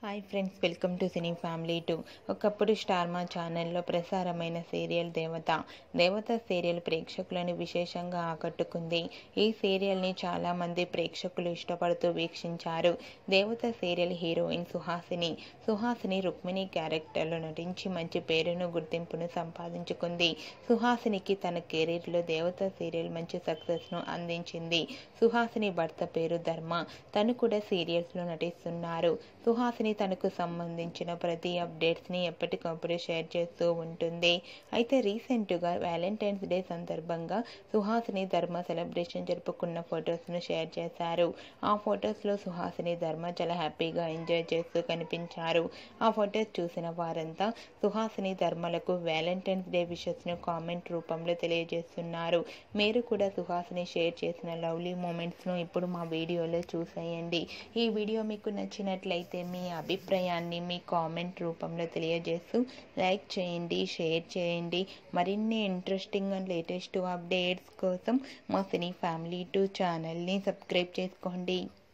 hi friends welcome to cine family two ఒకప్పుడు Star Maa ఛానల్లో ప్రసారమైన సీరియల్ దేవత దేవత సీరియల్ ప్రేక్షకులను విశేషంగా ఆకట్టుకుంది ఈ సీరియల్ని చాలామంది ప్రేక్షకులు ఇష్టపడుతూ వీక్షించారు దేవత సీరియల్ హీరోయిన్ సుహాసిని సుహాసిని రుక్మిణి క్యారెక్టర్లో నటించి మంచి పేరును గుర్తింపును సంపాదించుకుంది సుహాసినికి తన కెరీర్లో దేవత సీరియల్ మంచి సక్సెస్ను అందించింది సుహాసిని భర్త పేరు ధర్మ తను కూడా సీరియల్స్లో నటిస్తున్నారు సుహాసిని తనకు సంబంధించిన ప్రతి అప్డేట్స్ని ఎప్పటికప్పుడు షేర్ చేస్తూ ఉంటుంది అయితే రీసెంట్గా వ్యాలంటైన్స్ డే సందర్భంగా సుహాసిని ధర్మ సెలబ్రేషన్ జరుపుకున్న ఫొటోస్ను షేర్ చేశారు ఆ ఫొటోస్లో సుహాసిని ధర్మ చాలా హ్యాపీగా ఎంజాయ్ చేస్తూ కనిపించారు ఆ ఫొటోస్ చూసిన వారంతా సుహాసిని ధర్మలకు వ్యాలంటైన్స్ డే విషెస్ను కామెంట్ రూపంలో తెలియజేస్తున్నారు మీరు కూడా సుహాసిని షేర్ చేసిన లవ్లీ మూమెంట్స్ను ఇప్పుడు మా వీడియోలో చూసేయండి ఈ వీడియో మీకు నచ్చినట్లయితే మీ అభిప్రాయాన్ని మీ కామెంట్ రూపంలో తెలియజేస్తూ లైక్ చేయండి షేర్ చేయండి మరిన్ని ఇంట్రెస్టింగ్ అండ్ లేటెస్ట్ అప్డేట్స్ కోసం మా సినీ ఫ్యామిలీ టూ ఛానల్ని సబ్స్క్రైబ్ చేసుకోండి